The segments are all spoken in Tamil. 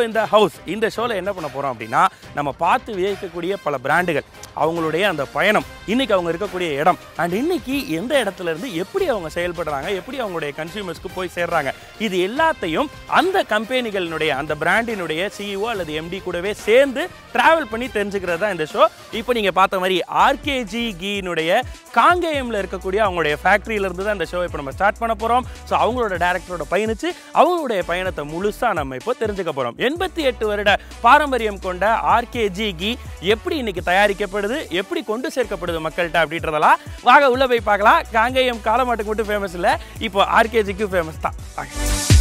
இந்த ஹவுஸ் இந்த ஷோவில் என்ன பண்ண போகிறோம் அப்படின்னா நம்ம பார்த்து வியக்கக்கூடிய பல பிராண்டுகள் அவங்களுடைய அந்த பயணம் இன்னைக்கு அவங்க இருக்கக்கூடிய இடம் அண்ட் இன்னைக்கு எந்த இடத்துல இருந்து எப்படி அவங்க செயல்படுறாங்க எப்படி அவங்களுடைய கன்சியூமர்ஸ்க்கு போய் சேர்றாங்க இது எல்லாத்தையும் அந்த கம்பெனிகளினுடைய அந்த பிராண்டினுடைய சிஇஓ அல்லது எம்டி கூடவே சேர்ந்து டிராவல் பண்ணி தெரிஞ்சுக்கிறது தான் இந்த ஷோ இப்போ நீங்கள் பார்த்த மாதிரி ஆர்கேஜி கீனுடைய காங்கேயம்ல இருக்கக்கூடிய அவங்களுடைய ஃபேக்ட்ரியில இருந்து தான் இந்த ஷோ இப்போ நம்ம ஸ்டார்ட் பண்ண போகிறோம் ஸோ அவங்களோட டேரக்டரோட பயணிச்சு அவங்களுடைய பயணத்தை முழுசாக நம்ம இப்போ தெரிஞ்சுக்க போகிறோம் எண்பத்தி எட்டு வருட பாரம்பரியம் கொண்ட ஆர்கேஜி கீ எப்படி இன்னைக்கு தயாரிக்கப்படுது எப்படி கொண்டு சேர்க்கப்படுது மக்கள்கிட்ட அப்படின்றதெல்லாம் வாங்க உள்ள போய் பார்க்கலாம் காங்கேயம் காலமாட்டுக்கு மட்டும் ஃபேமஸ் இல்லை இப்போ ஆர்கேஜிக்கு ஃபேமஸ் தான் வாங்க.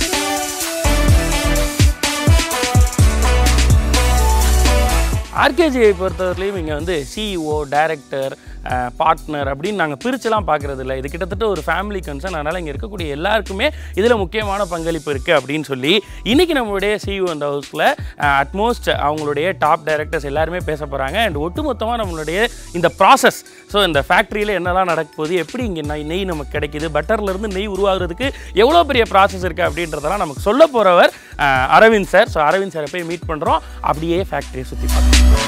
ஆர்கேஜியை பொறுத்தவரையிலையும் இங்கே வந்து சிஇஓ டைரக்டர் பார்ட்னர் அப்படின்னு நாங்கள் பிரிச்சுலாம் பார்க்குறது இல்லை இது கிட்டத்தட்ட ஒரு ஃபேமிலி கன்சர்ன் அதனால் இங்கே இருக்கக்கூடிய எல்லாருக்குமே இதில் முக்கியமான பங்களிப்பு இருக்குது அப்படின்னு சொல்லி இன்றைக்கி நம்மளுடைய சிஇஓ அந்த ஹவுஸில் அட்மோஸ்ட் அவங்களுடைய டாப் டைரக்டர்ஸ் எல்லாருமே பேச போகிறாங்க அண்ட் ஒட்டுமொத்தமாக நம்மளுடைய இந்த ப்ராசஸ் ஸோ இந்த ஃபேக்ட்ரியில் என்னெல்லாம் நடக்க போகுது எப்படி இங்கே நெய் நெய் நமக்கு கிடைக்குது பட்டர்லேருந்து நெய் உருவாகிறதுக்கு எவ்வளோ பெரிய ப்ராசஸ் இருக்குது அப்படின்றதெல்லாம் நமக்கு சொல்ல போகிறவர் அரவிந்த் சார் ஸோ அரவிந்த் சாரை போய் மீட் பண்ணுறோம் அப்படியே ஃபேக்ட்ரியை சுற்றி பார்க்கலாம்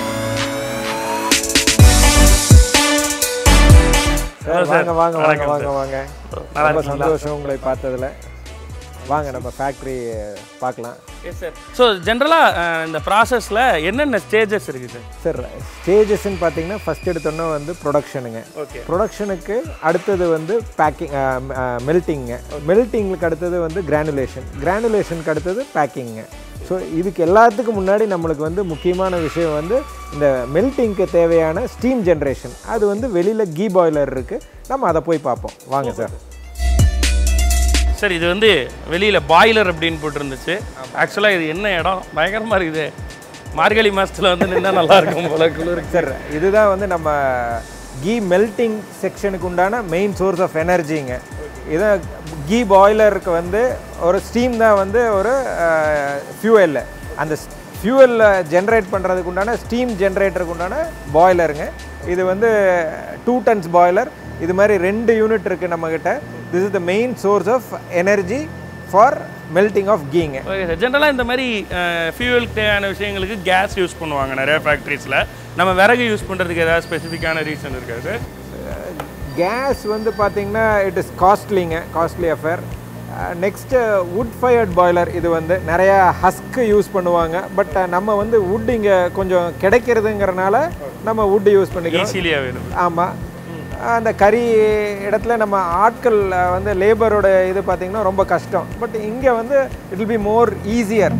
சார் வாங்க வாங்க வாங்க வணக்கம் வாங்க வாங்க நல்லா ரொம்ப இருக்கீங்களா? சந்தோஷம் உங்களை பார்த்ததுல வாங்க நம்ம ஃபேக்ட்ரி பார்க்கலாம் எஸ் சார் ஸோ ஜென்ரலாக இந்த ப்ராசஸில் என்னென்ன ஸ்டேஜஸ் இருக்குது சார் சார் ஸ்டேஜஸ்ன்னு பார்த்தீங்கன்னா ஃபஸ்ட் எடுத்தோன்னே வந்து ப்ரொடக்ஷனுங்க ஓகே ப்ரொடக்ஷனுக்கு அடுத்தது வந்து பேக்கிங் மெல்ட்டிங்க மெல்ட்டிங்களுக்கு அடுத்தது வந்து கிரானுலேஷன் கிரானுலேஷனுக்கு அடுத்தது பேக்கிங்க ஸோ இதுக்கு எல்லாத்துக்கும் முன்னாடி நம்மளுக்கு வந்து முக்கியமான விஷயம் வந்து இந்த மெல்ட்டிங்க்கு தேவையான ஸ்டீம் ஜென்ரேஷன் அது வந்து வெளியில் கீ பாய்லர் இருக்குது நம்ம அதை போய் பார்ப்போம் வாங்க சார் சார் இது வந்து வெளியில் பாய்லர் அப்படின்னு போட்டிருந்துச்சு ஆக்சுவலாக இது என்ன இடம் பயங்கரமாக இருக்குது மார்கழி மாதத்தில் வந்து நின்னா நல்லா இருக்கும் போல குளிருக்கு சார் இதுதான் வந்து நம்ம கீ மெல்ட்டிங் செக்ஷனுக்கு உண்டான மெயின் சோர்ஸ் ஆஃப் எனர்ஜிங்க இதான் கீ பாய்லருக்கு வந்து ஒரு ஸ்டீம் தான் வந்து ஒரு ஃபியூவல் அந்த ஃபியூவலில் ஜென்ரேட் பண்ணுறதுக்கு உண்டான ஸ்டீம் ஜென்ரேட்டருக்கு உண்டான பாய்லருங்க இது வந்து டூ டன்ஸ் பாய்லர் இது மாதிரி ரெண்டு யூனிட் இருக்குது நம்மக்கிட்ட this is the main source of energy for melting of கீங்க ஓகே சார் ஜென்ரலாக இந்த மாதிரி ஃபியூவலுக்கு தேவையான விஷயங்களுக்கு கேஸ் யூஸ் பண்ணுவாங்க நிறைய ஃபேக்ட்ரிஸில் நம்ம விறகு யூஸ் பண்ணுறதுக்கு ஏதாவது ஸ்பெசிஃபிக்கான ரீசன் இருக்கா சார் கேஸ் வந்து பார்த்தீங்கன்னா இட் இஸ் காஸ்ட்லிங்க costly affair next wood fired boiler இது வந்து நிறையா ஹஸ்க்கு யூஸ் பண்ணுவாங்க பட் நம்ம வந்து வுட் இங்கே கொஞ்சம் கிடைக்கிறதுங்கிறனால நம்ம வுட் யூஸ் பண்ணிக்கிறோம் ஈஸிலி அவைலபிள் ஆமாம் அந்த கறி இடத்துல நம்ம ஆட்கள் அஹ், வந்து லேபரோட இது பார்த்திங்கன்னா ரொம்ப கஷ்டம் பட் இங்கே வந்து it will be more easier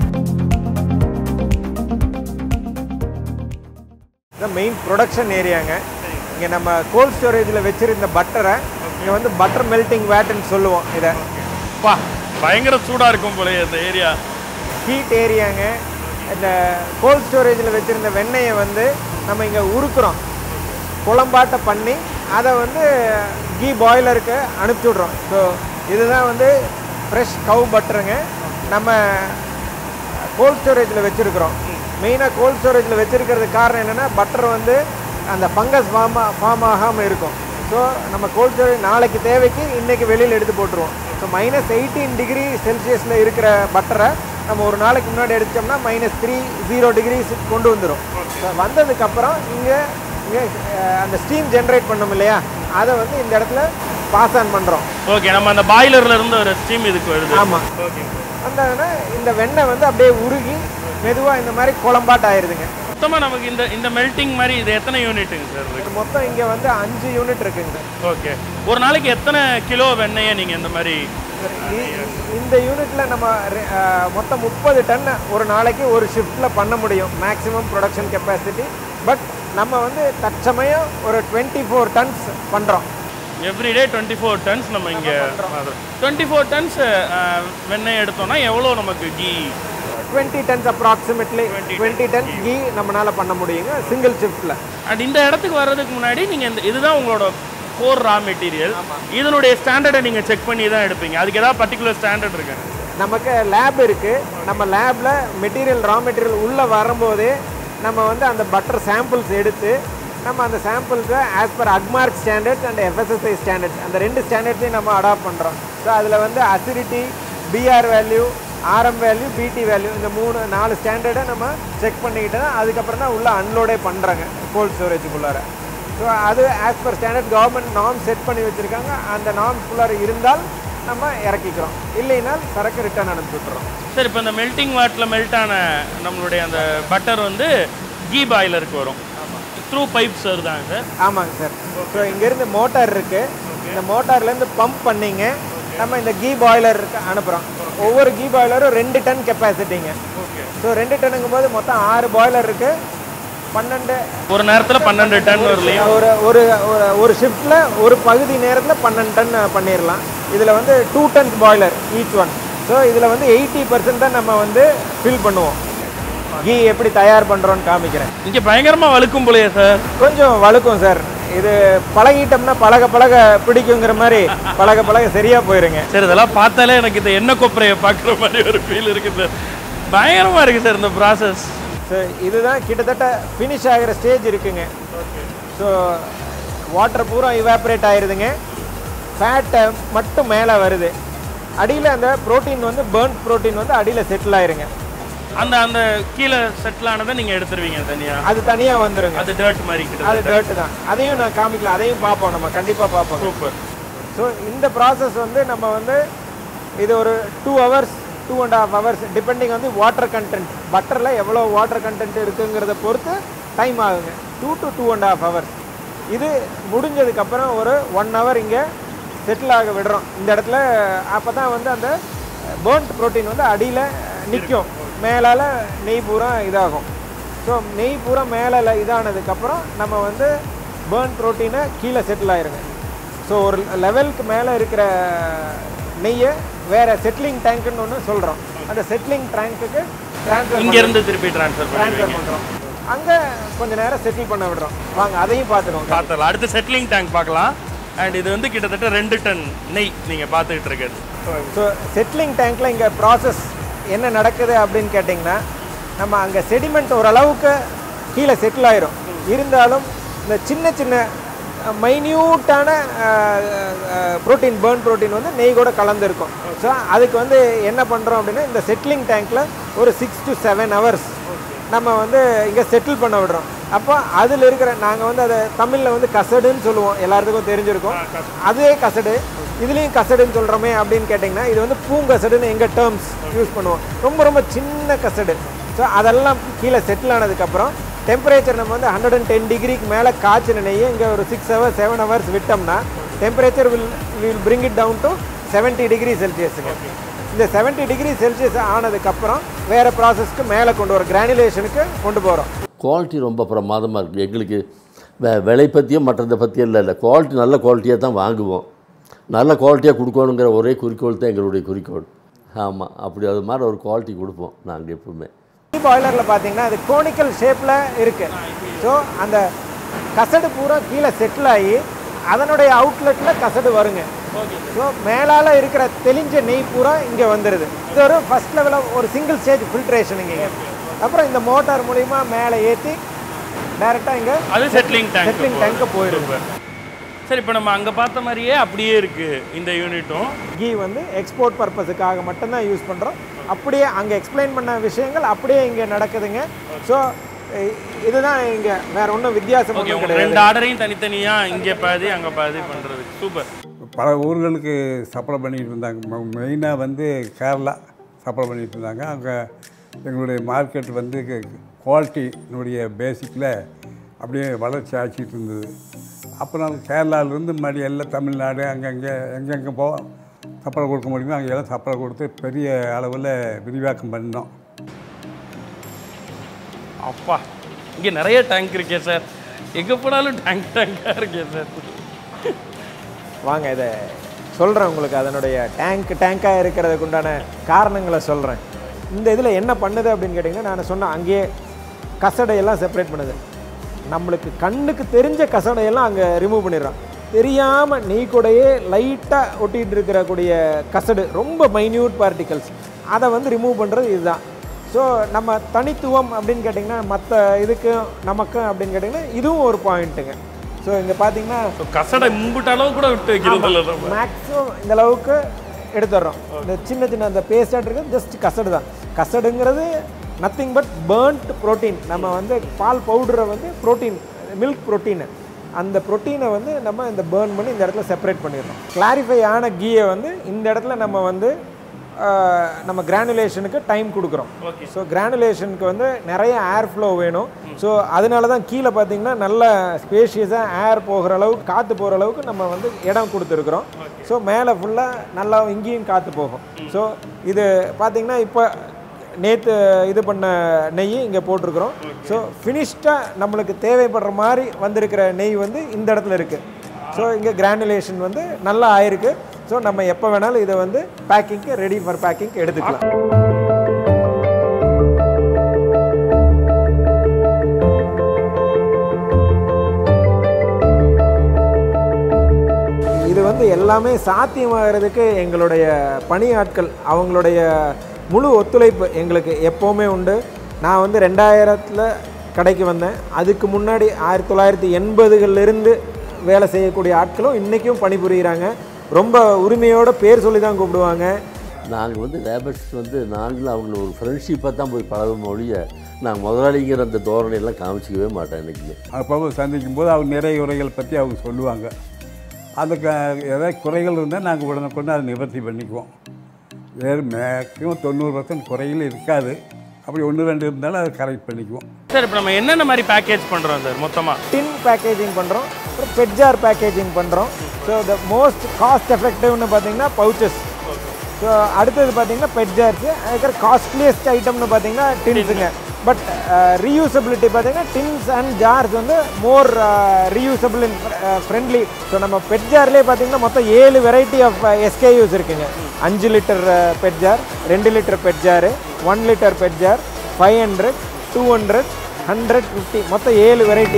இதான் மெயின் ப்ரொடக்ஷன் ஏரியாங்க இங்கே நம்ம கோல்ட் ஸ்டோரேஜில் வச்சுருந்த பட்டரை இங்கே வந்து பட்டர் மெல்ட்டிங் வேட்டுன்னு சொல்லுவோம் இதை பா பயங்கர சூடாக இருக்கும் போல இந்த ஏரியா ஹீட் ஏரியாங்க இந்த கோல்ட் ஸ்டோரேஜில் வச்சுருந்த வெண்ணெயை வந்து நம்ம இங்கே உருக்குறோம் குழம்பாட்ட பண்ணி அதை வந்து கீ பாய்லருக்கு அனுப்பிச்சி விட்றோம் ஸோ இதுதான் வந்து ஃப்ரெஷ் கவ் பட்டருங்க நம்ம கோல்ட் ஸ்டோரேஜில் வச்சுருக்குறோம் மெயினாக கோல்ட் ஸ்டோரேஜில் வச்சுருக்கிறதுக்கு காரணம் என்னென்னா பட்டர் வந்து அந்த ஃபங்கஸ் ஃபார்ம் ஃபார்ம் ஆகாமல் இருக்கும் ஸோ நம்ம கோல்ட் ஸ்டோரேஜ் நாளைக்கு தேவைக்கு இன்றைக்கி வெளியில் எடுத்து போட்டுருவோம் ஸோ மைனஸ் எயிட்டீன் டிகிரி செல்சியஸில் இருக்கிற பட்டரை நம்ம ஒரு நாளைக்கு முன்னாடி எடுத்தோம்னா மைனஸ் த்ரீ ஜீரோ டிகிரிஸ் கொண்டு வந்துடும் ஸோ வந்ததுக்கப்புறம் இங்கே இங்கே அந்த ஸ்டீம் ஜென்ரேட் பண்ணோம் இல்லையா அதை வந்து இந்த இடத்துல பாஸ் ஆன் பண்ணுறோம் ஓகே நம்ம அந்த பாய்லர்ல இருந்து ஒரு ஸ்டீம் இதுக்கு வருது ஆமாம் ஓகே வந்ததுன்னா இந்த வெண்ணெய் வந்து அப்படியே உருகி மெதுவாக இந்த மாதிரி குழம்பாட்டு ஆயிருதுங்க மொத்தமாக நமக்கு இந்த இந்த மெல்ட்டிங் மாதிரி இது எத்தனை யூனிட்டுங்க சார் இருக்கு மொத்தம் இங்கே வந்து அஞ்சு யூனிட் இருக்குங்க ஓகே ஒரு நாளைக்கு எத்தனை கிலோ வெண்ணெயை நீங்கள் இந்த மாதிரி இ- இந்த யூனிட்ல நம்ம ரெ- அஹ், மொத்தம் முப்பது டன் ஒரு நாளைக்கு ஒரு ஷிஃப்ட்டில் பண்ண முடியும் மேக்ஸிமம் ப்ரொடக்ஷன் கெப்பாசிட்டி பட் நம்ம வந்து தற்சமயம் ஒரு டுவெண்ட்டி ஃபோர் டன்ஸ் பண்ணுறோம் எவ்ரிடே டுவெண்ட்டி ஃபோர் டன்ஸ் நம்ம இங்கே டுவெண்ட்டி ஃபோர் டன்ஸ் வெண்ணெய் எடுத்தோம்னா எவ்வளோ நமக்கு ghee twenty tons approximately twenty tons ghee நம்மளால பண்ண முடியுங்க சிங்கிள் ஷிஃப்ட்டில் அண்ட் இந்த இடத்துக்கு வர்றதுக்கு முன்னாடி நீங்கள் இந்த இதுதான் உங்களோட கோர் ரா மெட்டீரியல் இதனுடைய ஸ்டாண்டர்டை நீங்கள் செக் பண்ணி தான் எடுப்பீங்க அதுக்கு ஏதாவது பர்டிகுலர் ஸ்டாண்டர்ட் இருக்கு நமக்கு லேப் இருக்குது நம்ம லேபில் மெட்டீரியல் ரா மெட்டீரியல் உள்ளே வரும்போதே நம்ம வந்து அந்த பட்டர் சாம்பிள்ஸ் எடுத்து நம்ம அந்த சாம்பிள்ஸை as per Agmark standards and FSSAI standards அந்த ரெண்டு ஸ்டாண்டர்ட்ஸையும் நம்ம அடாப்ட் பண்ணுறோம் ஸோ அதில் வந்து acidity BR value RM value BT value இந்த மூணு நாலு ஸ்டாண்டர்டை நம்ம செக் பண்ணிக்கிட்டு தான் அதுக்கப்புறம் தான் உள்ள அன்லோடே பண்ணுறாங்க கோல்ட் ஸ்டோரேஜுக்குள்ளார ஸோ அது as per standard government norm set பண்ணி வச்சுருக்காங்க அந்த நார்ம்ஸ்குள்ளார இருந்தால் நம்ம இறக்கிக்கிறோம் இல்லைனால் சரக்கு ரிட்டர்ன் அனுப்பி விட்டுறோம் சார் இப்போ இந்த மெல்ட்டிங் வாட்டில் மெல்ட் ஆன நம்மளுடைய அந்த பட்டர் வந்து கீ பாய்லருக்கு வரும் த்ரூ பைப்ஸ் வருதாங்க சார் ஆமாங்க சார் ஸோ இங்கேருந்து மோட்டார் இருக்குது இந்த மோட்டார்லேருந்து பம்ப் பண்ணிங்க நம்ம இந்த கீ பாய்லருக்கு அனுப்புகிறோம் ஒவ்வொரு கீ பாய்லரும் ரெண்டு டன் கெப்பாசிட்டிங்க ஓகே ஸோ ரெண்டு டன்னுங்கும் போது மொத்தம் ஆறு பாய்லர் இருக்குது பன்னெண்டு ஒரு நேரத்தில் பன்னெண்டு டன் வரலையும் ஒரு ஒரு ஒரு ஒரு ஷிஃப்ட்டில் ஒரு பகுதி நேரத்தில் பன்னெண்டு டன் பண்ணிடலாம் இதில் வந்து two tons boiler each one so இதில் வந்து எயிட்டி பர்சன்ட் தான் நம்ம வந்து ஃபில் பண்ணுவோம் கீ எப்படி தயார் பண்ணுறோன்னு காமிக்கிறேன் இங்கே பயங்கரமாக வழுக்கும் போலையே சார் கொஞ்சம் வழுக்கும் சார் இது பழகிட்டோம்னா பழக பழக பிடிக்குங்கிற மாதிரி பழக பழக சரியா போயிருங்க சார் இதெல்லாம் பார்த்தாலே எனக்கு இந்த எண்ணெய் கொப்பரையை பார்க்குற மாதிரி ஒரு ஃபீல் இருக்குது சார் பயங்கரமாக இருக்குது சார் இந்த ப்ராசஸ் ஸோ இதுதான் கிட்டத்தட்ட ஃபினிஷ் ஆகிற ஸ்டேஜ் இருக்குங்க ஸோ வாட்டர் பூரா இவாப்ரேட் ஆயிருதுங்க ஃபேட்டை மட்டும் மேலே வருது அடியில் அந்த புரோட்டீன் வந்து பேர்ன் புரோட்டீன் வந்து அடியில் செட்டில் ஆயிருங்க அந்த அந்த கீழே செட்டில் ஆனதை நீங்கள் எடுத்துருவீங்க தனியாக அது தனியாக வந்துருங்க அது டர்ட் மாதிரி கிட்ட அது டர்ட்டு தான் அதையும் நான் காமிக்கலாம் அதையும் பார்ப்போம் நம்ம கண்டிப்பாக பார்ப்போம் சூப்பர் ஸோ இந்த ப்ராசஸ் வந்து நம்ம வந்து இது ஒரு two hours two and half hours depending வந்து வாட்டர் கண்டென்ட் பட்டரில் எவ்வளோ வாட்டர் கண்டென்ட் இருக்குங்கிறத பொறுத்து டைம் ஆகுங்க two to two and half hours இது முடிஞ்சதுக்கப்புறம் ஒரு ஒன் ஹவர் இங்கே செட்டில் ஆக விடுறோம் இந்த இடத்துல அப்போ தான் வந்து அந்த பேர்ன்ட் ப்ரோட்டீன் வந்து அடியில் நிற்கும் மேலால் நெய் பூரா இதாகும் ஸோ நெய் பூரா மேலே இதானதுக்கப்புறம் நம்ம வந்து பேர்ன் ப்ரோட்டீனை கீழே செட்டில் ஆயிருங்க ஸோ ஒரு லெவலுக்கு மேலே இருக்கிற நெய்யை வேற செட்டிலிங் டேங்க்னு ஒன்று சொல்கிறோம் அந்த செட்டிலிங் டேங்க்குக்கு ட்ரான்ஸ்ஃபர் இங்கேருந்து திருப்பி ட்ரான்ஸ்ஃபர் பண்ணி ட்ரான்ஸ்ஃபர் பண்ணுறோம் அங்கே கொஞ்ச நேரம் செட்டில் பண்ண விடுறோம் வாங்க அதையும் பார்த்துருவோம் பார்த்தலாம் அடுத்து செட்டிலிங் டேங்க் பார்க்கலாம் அண்ட் இது வந்து கிட்டத்தட்ட ரெண்டு டன் நெய் நீங்கள் பார்த்துக்கிட்டு இருக்கிறது ஸோ செட்டிலிங் டேங்க்கில் இங்கே ப்ராசஸ் என்ன நடக்குது அப்படின்னு கேட்டிங்கன்னா நம்ம அங்கே செடிமெண்ட் ஓரளவுக்கு கீழே செட்டில் ஆயிரும் இருந்தாலும் இந்த சின்ன சின்ன மைன்யூட்டான ப்ரோட்டீன் பேர்ன் ப்ரோட்டீன் வந்து நெய் கூட கலந்துருக்கும் ஸோ அதுக்கு வந்து என்ன பண்ணுறோம் அப்படின்னா இந்த செட்டிலிங் டேங்க்கில் ஒரு சிக்ஸ் டு செவன் ஹவர்ஸ் நம்ம வந்து இங்கே செட்டில் பண்ண விடுறோம் அப்போ அதில் இருக்கிற நாங்கள் வந்து அதை தமிழில் வந்து கசடுன்னு சொல்லுவோம் எல்லாத்துக்கும் தெரிஞ்சிருக்கும் அதே கசடு இதுலேயும் கசடுன்னு சொல்கிறோமே அப்படின்னு கேட்டிங்கன்னா இது வந்து பூங்கசடுன்னு எங்கள் டேர்ம்ஸ் யூஸ் பண்ணுவோம் ரொம்ப ரொம்ப சின்ன கசடு ஸோ அதெல்லாம் கீழே செட்டில் ஆனதுக்கப்புறம் டெம்பரேச்சர் நம்ம வந்து ஹண்ட்ரட் அண்ட் டென் டிகிரிக்கு மேலே காய்ச்சின நெய்யை இங்கே ஒரு சிக்ஸ் ஹவர்ஸ் செவன் ஹவர்ஸ் விட்டோம்னா temperature will will bring it down to seventy degree செல்சியஸுங்க இந்த செவன்ட்டி டிகிரி செல்சியஸ் ஆனதுக்கப்புறம் வேறு ப்ராசஸ்க்கு மேலே கொண்டு வரோம் கிரானுலேஷனுக்கு கொண்டு போகிறோம் குவாலிட்டி ரொம்ப பிரமாதமாக இருக்குது எங்களுக்கு வே விலை பற்றியும் மற்றதை பற்றியும் இல்லை இல்லை குவாலிட்டி நல்ல குவாலிட்டியாக தான் வாங்குவோம் நல்ல குவாலிட்டியாக கொடுக்கணுங்கிற ஒரே குறிக்கோள் தான் எங்களுடைய குறிக்கோள் ஆமாம் அப்படி அது மாதிரி ஒரு குவாலிட்டி கொடுப்போம் நாங்கள் எப்பவுமே பாய்லரில் பார்த்தீங்கன்னா அது கோனிக்கல் ஷேப்பில் இருக்குது ஸோ அந்த கசடு பூரா கீழே செட்டில் ஆகி அதனுடைய அவுட்லெட்டில் கசடு வருங்க ஸோ மேலால் இருக்கிற தெளிஞ்ச நெய் பூரா இங்கே வந்துடுது இது ஒரு ஃபஸ்ட் லெவலில் ஒரு சிங்கிள் ஸ்டேஜ் ஃபில்ட்ரேஷனுங்க அப்புறம் இந்த மோட்டார் மூலிமா மேலே ஏற்றி டைரெக்டாக இங்கே அது செட்டிலிங் டேங்க் செட்டிலிங் டேங்க்கு போயிடுது சரி இப்போ நம்ம அங்கே பார்த்த மாதிரியே அப்படியே இருக்குது இந்த யூனிட்டும் கீ வந்து எக்ஸ்போர்ட் பர்பஸுக்காக மட்டும்தான் யூஸ் பண்ணுறோம் அப்படியே அங்கே எக்ஸ்பிளைன் பண்ண விஷயங்கள் அப்படியே இங்கே நடக்குதுங்க ஸோ இதுதான் இங்கே வேற ஒன்றும் வித்தியாசம் ஓகே ஒன்றும் உங்களுக்கு கிடையாது ரெண்டு ஆர்டரையும் தனித்தனியாக இங்கே பாதி அங்கே பாதி பண்ணுறது சூப்பர் பல ஊர்களுக்கு சப்ளை பண்ணிட்டு இருந்தாங்க மெயினாக வந்து கேரளா சப்ளை பண்ணிட்டு இருந்தாங்க அங்கே எங்களுடைய மார்க்கெட் வந்து குவாலிட்டினுடைய பேசிக்கில் அப்படியே வளர்ச்சி ஆச்சிட்டு இருந்தது அப்புறம் கேரளாவிலேருந்து மறுபடி எல்லாம் தமிழ்நாடு அங்கங்கே எங்கெங்கே போ சப்ளை கொடுக்க முடியுமோ அங்கெல்லாம் சப்ளை கொடுத்து பெரிய அளவில் விரிவாக்கம் பண்ணோம் அப்பா இங்கே நிறைய டேங்க் இருக்கே சார் எங்கே போனாலும் டேங்க் டேங்காக இருக்கே சார் வாங்க இதை சொல்கிறேன் உங்களுக்கு அதனுடைய டேங்க் டேங்காக இருக்கிறதுக்கு உண்டான காரணங்களை சொல்கிறேன் இந்த இதில் என்ன பண்ணுது அப்படின்னு கேட்டிங்கன்னா நான் சொன்னேன் அங்கேயே கசடையெல்லாம் செப்பரேட் பண்ணுது நம்மளுக்கு கண்ணுக்கு தெரிஞ்ச கசடையெல்லாம் அங்கே ரிமூவ் பண்ணிடுறோம் தெரியாமல் நெய் கூடயே லைட்டாக ஒட்டிகிட்டு இருக்கக்கூடிய கசடு ரொம்ப மைன்யூட் பார்ட்டிகல்ஸ் அதை வந்து ரிமூவ் பண்ணுறது இதுதான் ஸோ நம்ம தனித்துவம் அப்படின்னு கேட்டிங்கன்னா மற்ற இதுக்கும் நமக்கும் அப்படின்னு கேட்டிங்கன்னா இதுவும் ஒரு பாயிண்ட்டுங்க ஸோ இங்கே பார்த்தீங்கன்னா ஸோ கசடை மும்பிட்ட அளவு கூட விட்டு வைக்கிறது இல்லை நம்ம மேக்ஸிமம் இந்த அளவுக்கு எடுத்துடுறோம் இந்த சின்ன சின்ன அந்த பேஸ்டாக இருக்கிறது ஜஸ்ட் கசடு தான் கசடுங்கிறது நத்திங் பட் பேர்ன்ட் புரோட்டீன் நம்ம வந்து பால் பவுடரை வந்து புரோட்டீன் மில்க் புரோட்டீன் அந்த புரோட்டீனை வந்து நம்ம இந்த பேர்ன் பண்ணி இந்த இடத்துல செப்பரேட் பண்ணிடுறோம் கிளாரிஃபை ஆன கீயை வந்து இந்த இடத்துல நம்ம வந்து ஆஹ், நம்ம கிரானுலேஷனுக்கு டைம் கொடுக்குறோம் ஸோ கிரானுலேஷனுக்கு வந்து நிறைய ஏர் ஃப்ளோ வேணும் ஸோ அதனால தான் கீழே பார்த்தீங்கன்னா நல்ல ஸ்பேஷியஸாக ஏர் போகிற அளவுக்கு காற்று போகிற அளவுக்கு நம்ம வந்து இடம் கொடுத்துருக்குறோம் ஸோ மேலே ஃபுல்லாக நல்லா இங்கேயும் காற்று போகும் ஸோ இது பார்த்தீங்கன்னா இப்போ நேற்று இது பண்ண நெய் இங்கே போட்டிருக்கிறோம் ஸோ ஃபினிஷ்டாக நம்மளுக்கு தேவைப்படுற மாதிரி வந்திருக்கிற நெய் வந்து இந்த இடத்துல இருக்குது ஸோ இங்கே கிரானுலேஷன் வந்து நல்லா ஆயிருக்கு ஸோ நம்ம எப்போ வேணாலும் இதை வந்து பேக்கிங்க்கு ரெடி ஃபார் பேக்கிங் எடுத்துக்கலாம் இது வந்து எல்லாமே சாத்தியமாகிறதுக்கு எங்களுடைய பணியாட்கள் அவங்களுடைய முழு ஒத்துழைப்பு எங்களுக்கு எப்போவுமே உண்டு நான் வந்து ரெண்டாயிரத்தில் கடைக்கு வந்தேன் அதுக்கு முன்னாடி ஆயிரத்தி தொள்ளாயிரத்தி எண்பதுகளிலிருந்து வேலை செய்யக்கூடிய ஆட்களும் இன்றைக்கும் பணிபுரிகிறாங்க ரொம்ப உரிமையோட பேர் சொல்லி தான் கூப்பிடுவாங்க நாங்கள் வந்து லேபர்ஸ் வந்து நாங்களும் அவங்கள ஒரு ஃப்ரெண்ட்ஷிப்பாக தான் போய் பழகும் ஒழிய நாங்கள் முதலாளிங்கிற அந்த தோரணையெல்லாம் காமிச்சிக்கவே மாட்டேன் என்றைக்குமே அப்போ சந்திக்கும் போது அவங்க நிறைய குறைகள் பற்றி அவங்க சொல்லுவாங்க அந்த க ஏதாவது குறைகள் இருந்தால் நாங்கள் உடனுக்குடனே அதை நிவர்த்தி பண்ணிக்குவோம் வேறு மேக்ஸிமம் தொண்ணூறு பர்சன்ட் குறைகள் இருக்காது அப்படி ஒன்று ரெண்டு இருந்தாலும் அதை கரெக்ட் பண்ணிக்குவோம் சார் இப்போ நம்ம என்னென்ன மாதிரி பேக்கேஜ் பண்ணுறோம் சார் மொத்தமாக டின் பேக்கேஜிங் பண்ணுறோம் அப்புறம் பெட்ஜார் பேக்கேஜிங் பண்ணுறோம் ஸோ த மோஸ்ட் காஸ்ட் எஃபெக்டிவ்னு பார்த்தீங்கன்னா பவுச்சஸ் ஸோ அடுத்தது பார்த்தீங்கன்னா பெட்ஜார்ஸ் அதுக்கப்புறம் காஸ்ட்லியஸ்ட் ஐட்டம்னு பார்த்தீங்கன்னா டின்ஸுங்க பட் ரீயூசபிலிட்டி பார்த்தீங்கன்னா டின்ஸ் அண்ட் ஜார்ஸ் வந்து more reusable in friendly so நம்ம பெட் ஜார்லேயே பார்த்தீங்கன்னா மொத்தம் ஏழு வெரைட்டி ஆஃப் எஸ்கேயூஸ் இருக்குங்க அஞ்சு லிட்டர் பெட் ஜார் ரெண்டு litre PET jar one litre PET jar five hundred two hundred hundred fifty மொத்தம் ஏழு வெரைட்டி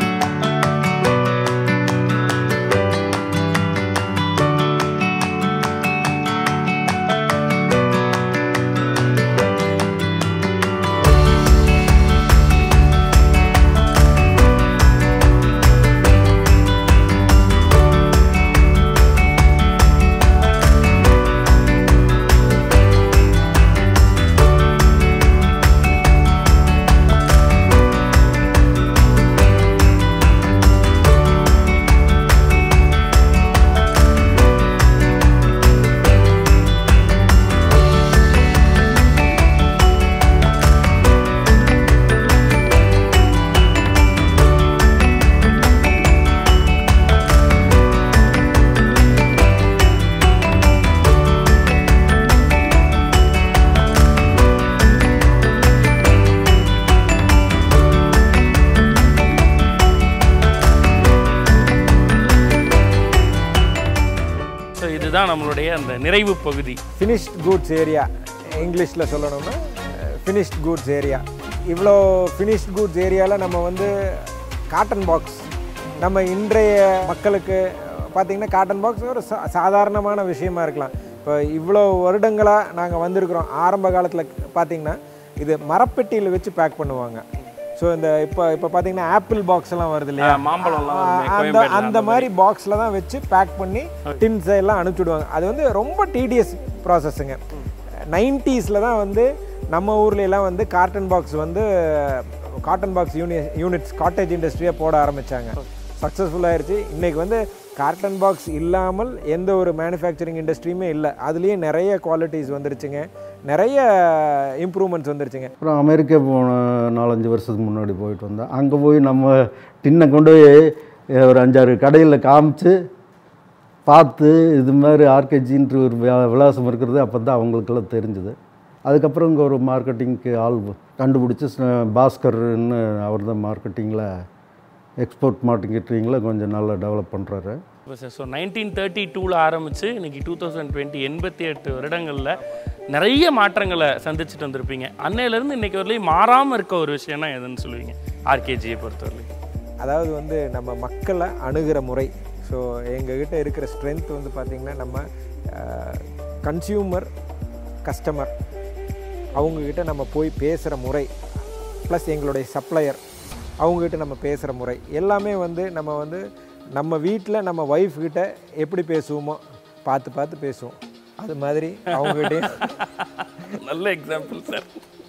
ஸோ இதுதான் நம்மளுடைய அந்த நிறைவு பகுதி ஃபினிஷ்ட் கூட்ஸ் ஏரியா இங்கிலீஷில் சொல்லணும்னா ஃபினிஷ்ட் கூட்ஸ் ஏரியா இவ்வளோ ஃபினிஷ்ட் கூட்ஸ் ஏரியாவில் நம்ம வந்து காட்டன் பாக்ஸ் நம்ம இன்றைய மக்களுக்கு பார்த்தீங்கன்னா காட்டன் பாக்ஸ் ஒரு சா சாதாரணமான விஷயமா இருக்கலாம் இப்போ இவ்வளோ வருடங்களாக நாங்கள் வந்திருக்கிறோம் ஆரம்ப காலத்தில் பார்த்தீங்கன்னா இது மரப்பெட்டியில் வச்சு பேக் பண்ணுவாங்க ஸோ இந்த இப்போ இப்போ பார்த்தீங்கன்னா ஆப்பிள் பாக்ஸ் எல்லாம் வருது இல்லையா ஆ, மாம்பழம்லாம் ஆ, வருமே, அந்த கோயம்பேடுல அந்த மாதிரி பாக்ஸில் தான் வச்சு பேக் பண்ணி டின்ஸை எல்லாம் அனுப்பிச்சுடுவாங்க அது வந்து ரொம்ப டிடிஎஸ் ப்ராசஸ்ஸுங்க நைன்ட்டீஸில் தான் வந்து நம்ம ஊர்ல எல்லாம் வந்து காட்டன் பாக்ஸ் வந்து காட்டன் பாக்ஸ் யூனி யூனிட்ஸ் காட்டேஜ் இண்டஸ்ட்ரியாக போட ஆரம்பித்தாங்க சக்ஸஸ்ஃபுல்லாகிருச்சு இன்றைக்கி வந்து கார்டன் பாக்ஸ் இல்லாமல் எந்த ஒரு மேனுஃபேக்சரிங் இண்டஸ்ட்ரியுமே இல்லை அதுலேயே நிறைய குவாலிட்டிஸ் வந்துருச்சுங்க நிறைய இம்ப்ரூவ்மெண்ட்ஸ் வந்துருச்சுங்க அப்புறம் அமெரிக்கா போன நாலஞ்சு வருஷத்துக்கு முன்னாடி போயிட்டு வந்தேன் அங்கே போய் நம்ம டின்னை கொண்டு போய் அஹ், ஒரு அஞ்சாறு கடையில் காமிச்சு பார்த்து இது மாதிரி ஆர்கேஜின்ற ஒரு வி- விலாசம் இருக்கிறது அப்போ தான் அவங்களுக்கெல்லாம் தெரிஞ்சுது அதுக்கப்புறம் இங்கே ஒரு மார்க்கெட்டிங்க்கு ஆள் கண்டுபிடிச்சி ச- பாஸ்கர்னு அவர் தான் மார்க்கெட்டிங்கில் எக்ஸ்போர்ட் மார்க்கெட்டிங்கில் கொஞ்சம் நல்லா டெவலப் பண்ணுறாரு இப்போ சார் ஸோ நைன்டீன் தேர்ட்டி டூவில் ஆரம்பித்து இன்னைக்கு டூ தௌசண்ட் டுவெண்ட்டி எண்பத்தி எட்டு வருடங்களில் நிறைய மாற்றங்களை சந்திச்சுட்டு வந்திருப்பீங்க அன்னையிலேருந்து இன்னைக்கு வரலையும் மாறாமல் இருக்க ஒரு விஷயம்னா எதுன்னு சொல்லுவீங்க ஆர்கேஜியை பொறுத்தவரையிலும் அதாவது வந்து நம்ம மக்களை அணுகிற முறை ஸோ எங்ககிட்ட இருக்கிற ஸ்ட்ரென்த் வந்து பார்த்திங்கன்னா நம்ம கன்சியூமர் கஸ்டமர் அவங்கக்கிட்ட நம்ம போய் பேசுகிற முறை ப்ளஸ் எங்களுடைய சப்ளையர் அவங்கக்கிட்ட நம்ம பேசுகிற முறை எல்லாமே வந்து நம்ம வந்து நம்ம வீட்டில் நம்ம ஒய்ஃப் கிட்ட எப்படி பேசுவோமோ பார்த்து பார்த்து பேசுவோம் அது மாதிரி அவங்ககிட்டயும் நல்ல எக்ஸாம்பிள் சார்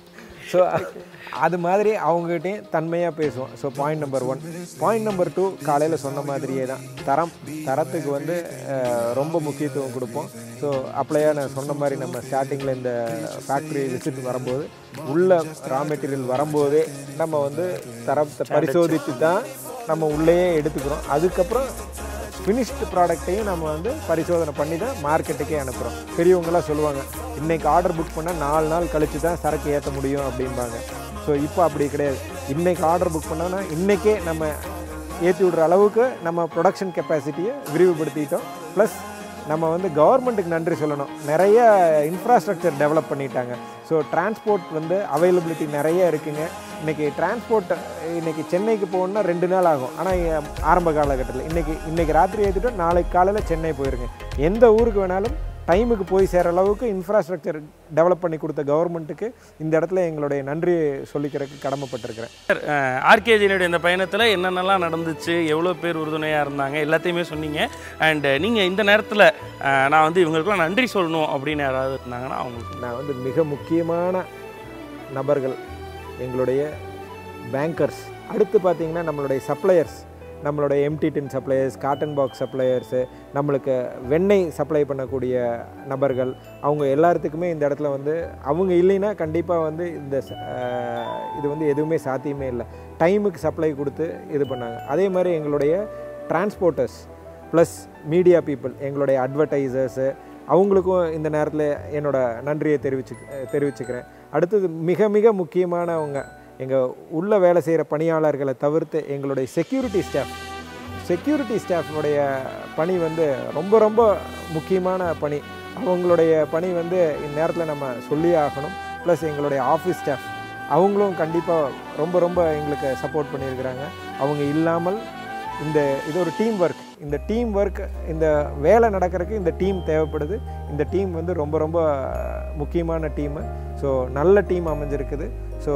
ஸோ அது மாதிரி அவங்ககிட்டயும் தன்மையாக பேசுவோம் so point number one point number two காலையில் சொன்ன மாதிரியே தான் தரம் தரத்துக்கு வந்து அஹ், ரொம்ப முக்கியத்துவம் கொடுப்போம் ஸோ அப்படியே நான் சொன்ன மாதிரி நம்ம ஸ்டார்டிங்கில் இந்த ஃபேக்ட்ரி விசிட் வரும்போது உள்ள ரா மெட்டீரியல் வரும்போதே நம்ம வந்து தரத்தை பரிசோதித்து தான் நம்ம உள்ளேயே எடுத்துக்கிறோம் அதுக்கப்புறம் ஃபினிஷ்டு ப்ராடக்ட்டையும் நம்ம வந்து பரிசோதனை பண்ணி தான் மார்க்கெட்டுக்கே அனுப்புகிறோம் பெரியவங்களாம் சொல்லுவாங்க இன்றைக்கி ஆர்டர் புக் பண்ணால் நாலு நாள் கழித்து தான் சரக்கு ஏற்ற முடியும் அப்படிம்பாங்க ஸோ இப்போ அப்படி கிடையாது இன்றைக்கி ஆர்டர் புக் பண்ணோன்னா இன்றைக்கே நம்ம ஏற்றி விடுற அளவுக்கு நம்ம ப்ரொடக்ஷன் கெப்பாசிட்டியை விரிவுபடுத்திட்டோம் ப்ளஸ் நம்ம வந்து கவர்மெண்ட்டுக்கு நன்றி சொல்லணும் நிறைய இன்ஃப்ராஸ்ட்ரக்சர் டெவலப் பண்ணிட்டாங்க ஸோ டிரான்ஸ்போர்ட் வந்து அவைலபிலிட்டி நிறைய இருக்குங்க இன்றைக்கி டிரான்ஸ்போர்ட் இன்றைக்கி சென்னைக்கு போகணுன்னா ரெண்டு நாள் ஆகும் ஆனால் ஆரம்ப காலகட்டத்தில் இன்றைக்கி இன்றைக்கி ராத்திரி ஏற்றிட்டோம் நாளைக்கு காலையில் சென்னை போயிருங்க எந்த ஊருக்கு வேணாலும் டைமுக்கு போய் சேர அளவுக்கு இன்ஃப்ராஸ்ட்ரக்சர் டெவலப் பண்ணி கொடுத்த கவர்மெண்ட்டுக்கு இந்த இடத்துல எங்களுடைய நன்றி சொல்லிக்கிறதுக்கு கடமைப்பட்டிருக்கிறேன் சார் ஆர்கேஜினுடைய இந்த பயணத்தில் என்னென்னலாம் நடந்துச்சு எவ்வளோ பேர் உறுதுணையாக இருந்தாங்க எல்லாத்தையுமே சொன்னீங்க அண்ட் நீங்கள் இந்த நேரத்தில் நான் வந்து இவங்களுக்குலாம் நன்றி சொல்லணும் அப்படின்னு யாராவது இருந்தாங்கன்னா அவங்களுக்கு நான் வந்து மிக முக்கியமான நபர்கள் எங்களுடைய பேங்கர்ஸ் அடுத்து பார்த்தீங்கன்னா நம்மளுடைய சப்ளையர்ஸ் நம்மளுடைய empty tin suppliers cotton box suppliers நம்மளுக்கு வெண்ணெய் சப்ளை பண்ணக்கூடிய நபர்கள் அவங்க எல்லாத்துக்குமே இந்த இடத்துல வந்து அவங்க இல்லைன்னா கண்டிப்பாக வந்து இந்த ச- ஆஹ் இது வந்து எதுவுமே சாத்தியமே இல்லை டைமுக்கு சப்ளை கொடுத்து இது பண்ணாங்க அதே மாதிரி எங்களுடைய டிரான்ஸ்போர்ட்டர்ஸ் ப்ளஸ் மீடியா பீப்புள் எங்களுடைய அட்வர்டைசர்ஸு அவங்களுக்கும் இந்த நேரத்தில் என்னோட நன்றியை தெரிவிச்சு தெரிவிச்சுக்கிறேன் அடுத்தது மிக மிக முக்கியமானவங்க எங்கள் உள்ள வேலை செய்கிற பணியாளர்களை தவிர்த்து எங்களுடைய செக்யூரிட்டி ஸ்டாஃப் செக்யூரிட்டி ஸ்டாஃபுடைய பணி வந்து ரொம்ப ரொம்ப முக்கியமான பணி அவங்களுடைய பணி வந்து இந்நேரத்தில் நம்ம சொல்லியே ஆகணும் ப்ளஸ் எங்களுடைய ஆஃபீஸ் ஸ்டாஃப் அவங்களும் கண்டிப்பாக ரொம்ப ரொம்ப எங்களுக்கு சப்போர்ட் பண்ணியிருக்கிறாங்க அவங்க இல்லாமல் இந்த இது ஒரு டீம் ஒர்க் இந்த டீம் ஒர்க் இந்த வேலை நடக்கிறதுக்கு இந்த டீம் தேவைப்படுது இந்த டீம் வந்து ரொம்ப ரொம்ப முக்கியமான டீமு ஸோ நல்ல டீம் அமைஞ்சிருக்குது ஸோ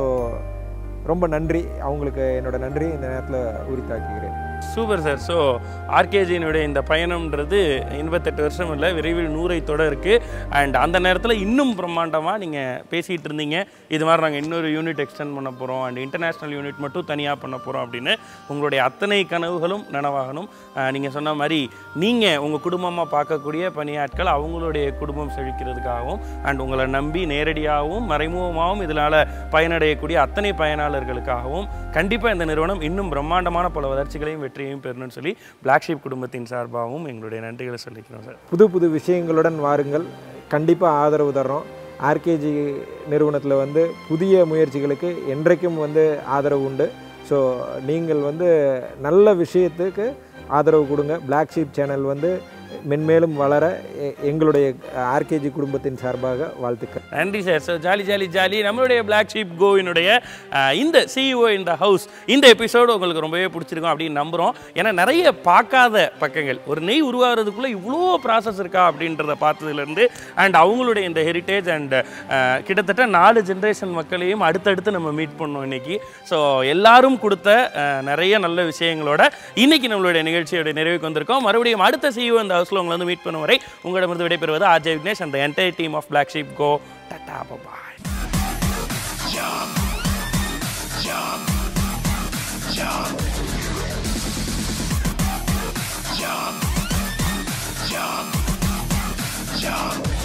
ரொம்ப நன்றி அவங்களுக்கு என்னோட நன்றி இந்த நேரத்தில் உரித்தாக்குகிறேன் சூப்பர் சார் ஸோ ஆர்கேஜியினுடைய இந்த பயணம்ன்றது எண்பத்தெட்டு வருஷம் இல்லை விரைவில் நூறை தொட இருக்குது அண்ட் அந்த நேரத்தில் இன்னும் பிரம்மாண்டமாக நீங்கள் பேசிகிட்டு இருந்தீங்க இது மாதிரி நாங்கள் இன்னொரு யூனிட் எக்ஸ்டெண்ட் பண்ண போகிறோம் அண்ட் இன்டர்நேஷ்னல் யூனிட் மட்டும் தனியாக பண்ண போகிறோம் அப்படின்னு உங்களுடைய அத்தனை கனவுகளும் நனவாகணும் நீங்கள் சொன்ன மாதிரி நீங்கள் உங்கள் குடும்பமாக பார்க்கக்கூடிய பணியாட்கள் அவங்களுடைய குடும்பம் செழிக்கிறதுக்காகவும் அண்ட் உங்களை நம்பி நேரடியாகவும் மறைமுகமாகவும் இதனால் பயனடையக்கூடிய அத்தனை பயனாளர்களுக்காகவும் கண்டிப்பாக இந்த நிறுவனம் இன்னும் பிரம்மாண்டமான பல வளர்ச்சிகளையும் வெற்றியையும் பெறணும்னு சொல்லி பிளாக் ஷீப் குடும்பத்தின் சார்பாகவும் எங்களுடைய நன்றிகளை சொல்லிக்கிறோம் சார் புது புது விஷயங்களுடன் வாருங்கள் கண்டிப்பாக ஆதரவு தர்றோம் ஆர்கேஜி நிறுவனத்தில் வந்து புதிய முயற்சிகளுக்கு என்றைக்கும் வந்து ஆதரவு உண்டு ஸோ நீங்கள் வந்து நல்ல விஷயத்துக்கு ஆதரவு கொடுங்க பிளாக் ஷீப் சேனல் வந்து மென்மேலும் வளர எ- எங்களுடைய ஆர்கேஜி குடும்பத்தின் சார்பாக வாழ்த்துக்கள் நன்றி sir so jolly jolly jolly நம்மளுடைய பிளாக் ஷீப் கோவினுடைய அஹ், இந்த சிஇஓ இந்த ஹவுஸ் இந்த எபிசோடு உங்களுக்கு ரொம்பவே பிடிச்சிருக்கும் அப்படின்னு நம்புகிறோம் ஏன்னா நிறைய பார்க்காத பக்கங்கள் ஒரு நெய் உருவாகிறதுக்குள்ளே இவ்வளோ ப்ராசஸ் இருக்கா அப்படின்றத பார்த்ததுலேருந்து அண்ட் அவங்களுடைய இந்த ஹெரிட்டேஜ் அண்ட் கிட்டத்தட்ட நாலு ஜென்ரேஷன் மக்களையும் அடுத்தடுத்து நம்ம மீட் பண்ணோம் இன்னைக்கு ஸோ எல்லாரும் கொடுத்த அஹ், நிறைய நல்ல விஷயங்களோட இன்னைக்கு நம்மளுடைய நிகழ்ச்சியோட நிறைவுக்கு வந்திருக்கோம் மறுபடியும் அடுத்த சிஇஓ இந்த ஹவுஸில் உங்களை வந்து மீட் பண்ணும் வரை உங்களிடமிருந்து விடைபெறுவது ஆர்ஜே விக்னேஷ் அந்த entire team of Black Sheep Go tata bye job.